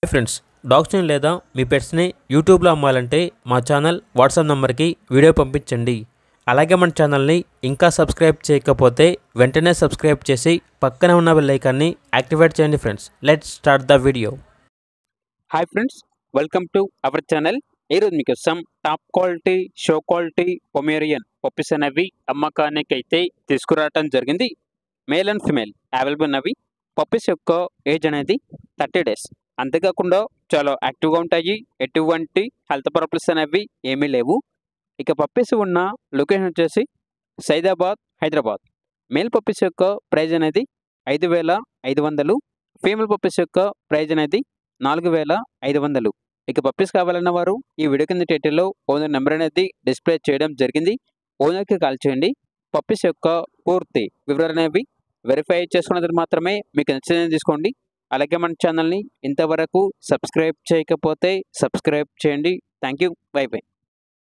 hi friends డాగ్స్ని లేదా మీ పెట్స్ని యూట్యూబ్లో అమ్మాలంటే మా ఛానల్ వాట్సాప్ నెంబర్కి వీడియో పంపించండి అలాగే మన ఛానల్ని ఇంకా సబ్స్క్రైబ్ చేయకపోతే వెంటనే సబ్స్క్రైబ్ చేసి పక్కనే ఉన్న బెల్ ఐకాన్ని యాక్టివేట్ చేయండి friends let's start the video hi friends welcome to our channel ఈరోజు మీకోసం top quality show quality Pomeranian puppies అనేవి అమ్మకానికి అయితే తీసుకురావటం జరిగింది మేల్ అండ్ ఫిమేల్ అవైలబుల్ ఉన్నవి పప్పీస్ యొక్క ఏజ్ అనేది థర్టీ డేస్ అంతేకాకుండా చాలా యాక్టివ్గా ఉంటాయి ఎటువంటి హెల్త్ ప్రాబ్లమ్స్ అనేవి ఏమీ లేవు ఇక పప్పీస్ ఉన్న లొకేషన్ వచ్చేసి సైదాబాద్ హైదరాబాద్ మేల్ పప్పీస్ యొక్క ప్రైజ్ అనేది ఐదు వేల ఐదు వందలు ఫీమేల్ పప్పీస్ యొక్క ప్రైజ్ అనేది నాలుగు వేల ఐదు వందలు ఇక పప్పీస్ కావాలన్న వారు ఈ వీడియో కింద టైటిల్లో ఓనర్ నెంబర్ అనేది డిస్ప్లే చేయడం జరిగింది ఓనర్కి కాల్ చేయండి పప్పీస్ యొక్క పూర్తి వివరాలు అనేవి వెరిఫై చేసుకున్నది మాత్రమే మీకు నచ్చిందని తీసుకోండి అలాగే మన ఛానల్ని ఇంతవరకు సబ్స్క్రైబ్ చేయకపోతే సబ్స్క్రైబ్ చేయండి థ్యాంక్ యూ బై బై